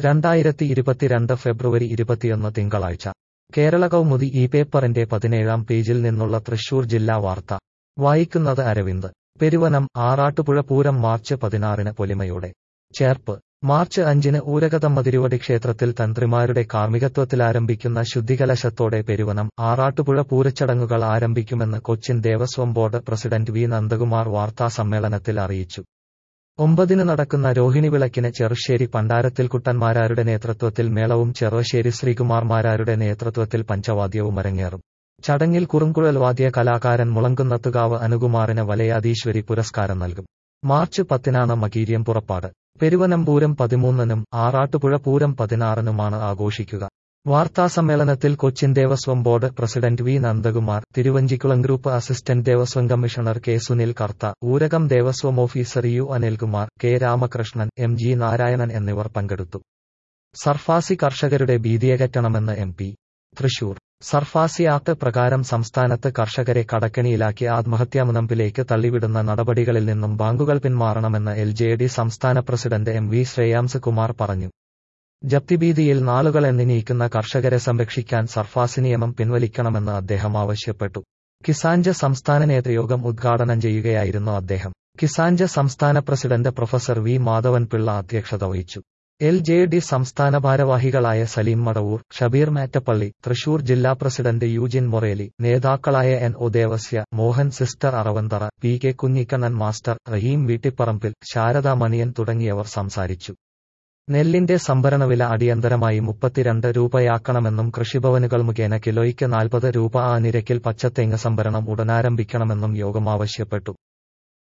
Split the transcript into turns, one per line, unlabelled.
രണ്ടായിരത്തി ഇരുപത്തിരണ്ട് ഫെബ്രുവരി ഇരുപത്തിയൊന്ന് തിങ്കളാഴ്ച കേരള കൗമുദി ഈ പേപ്പറിന്റെ പതിനേഴാം പേജിൽ നിന്നുള്ള തൃശൂർ ജില്ലാ വാർത്ത വായിക്കുന്നത് അരവിന്ദ് പെരുവനം ആറാട്ടുപുഴ പൂരം മാർച്ച് പതിനാറിന് പൊലിമയോടെ ചേർപ്പ് മാർച്ച് അഞ്ചിന് ഊരകതമ്മ തിരുവടി ക്ഷേത്രത്തിൽ തന്ത്രിമാരുടെ കാർമ്മികത്വത്തിലാരംഭിക്കുന്ന ശുദ്ധികലശത്തോടെ പെരുവനം ആറാട്ടുപുഴ പൂരച്ചടങ്ങുകൾ ആരംഭിക്കുമെന്ന് Cochin Devaswom board president V Nandakumar വാർത്താസമ്മേളനത്തിൽ അറിയിച്ചു ഒമ്പതിന് നടക്കുന്ന രോഹിണി വിളക്കിന് ചെറുശ്ശേരി പണ്ടാരത്തിൽ കുട്ടന്മാരാരുടെ നേതൃത്വത്തിൽ മേളവും ചെറുശ്ശേരി ശ്രീകുമാർമാരാരുടെ നേതൃത്വത്തിൽ പഞ്ചവാദ്യവും അരങ്ങേറും ചടങ്ങിൽ കുറുങ്കുഴൽ വാദ്യ കലാകാരൻ മുളങ്കുന്നത്തുകാവ് അനുകുമാറിന് വലയാധീശ്വരി പുരസ്കാരം നൽകും മാർച്ച് പത്തിനാണ് മകീര്യം പുറപ്പാട് പെരുവനം പൂരം പതിമൂന്നിനും ആറാട്ടുപുഴ പൂരം പതിനാറിനുമാണ് ആഘോഷിക്കുക വാർത്താസമ്മേളനത്തിൽ Cochin Devaswom board president V Nandakumar Thiruvanchikulam group assistant Devaswom commissioner K Sunil Kartha Urakam Devaswom officer U Anilkumar K Ramakrishnan M G Narayanan എന്നിവർ പങ്കെടുത്തു സർഫാസി കർഷകരുടെ ഭീതിയകറ്റണമെന്ന് M P Thrissur SARFAESI act പ്രകാരം സംസ്ഥാനത്ത് കർഷകരെ കടക്കണിയിലാക്കി ആത്മഹത്യാമുനമ്പിലേക്ക് തള്ളിവിടുന്ന നടപടികളിൽ നിന്നും ബാങ്കുകൾ പിന്മാറണമെന്ന് എൽ ജെ ഡി സംസ്ഥാന president M V Shreyams Kumar പറഞ്ഞു ജപ്തിഭീതിയിൽ നാളുകൾ എണ്ണി നീക്കുന്ന കർഷകരെ സംരക്ഷിക്കാൻ സർഫാസി നിയമം പിൻവലിക്കണമെന്ന് അദ്ദേഹം ആവശ്യപ്പെട്ടു കിസാൻജ സംസ്ഥാന നേതൃയോഗം ഉദ്ഘാടനം ചെയ്യുകയായിരുന്നു അദ്ദേഹം കിസാൻജ സംസ്ഥാന president professor V Madhavan Pillai അധ്യക്ഷത വഹിച്ചു എൽ ജെ ഡി സംസ്ഥാന ഭാരവാഹികളായ സലീം മടവൂർ ഷബീർ മാറ്റപ്പള്ളി തൃശൂർ ജില്ലാ പ്രസിഡന്റ് യൂജിൻ മൊറേലി നേതാക്കളായ N O Devasia Mohan sister Aravanthara P K Kunhikannan master Raheem Veettipparambil Sharada Maniyan തുടങ്ങിയവർ സംസാരിച്ചു നെല്ലിന്റെ സംഭരണവില അടിയന്തരമായി മുപ്പത്തിരണ്ട് രൂപയാക്കണമെന്നും കൃഷിഭവനുകൾ മുഖേന കിലോയ്ക്ക് നാൽപ്പത് രൂപ ആ നിരക്കിൽ പച്ചത്തേങ്ങ സംഭരണം ഉടനാരംഭിക്കണമെന്നും യോഗം ആവശ്യപ്പെട്ടു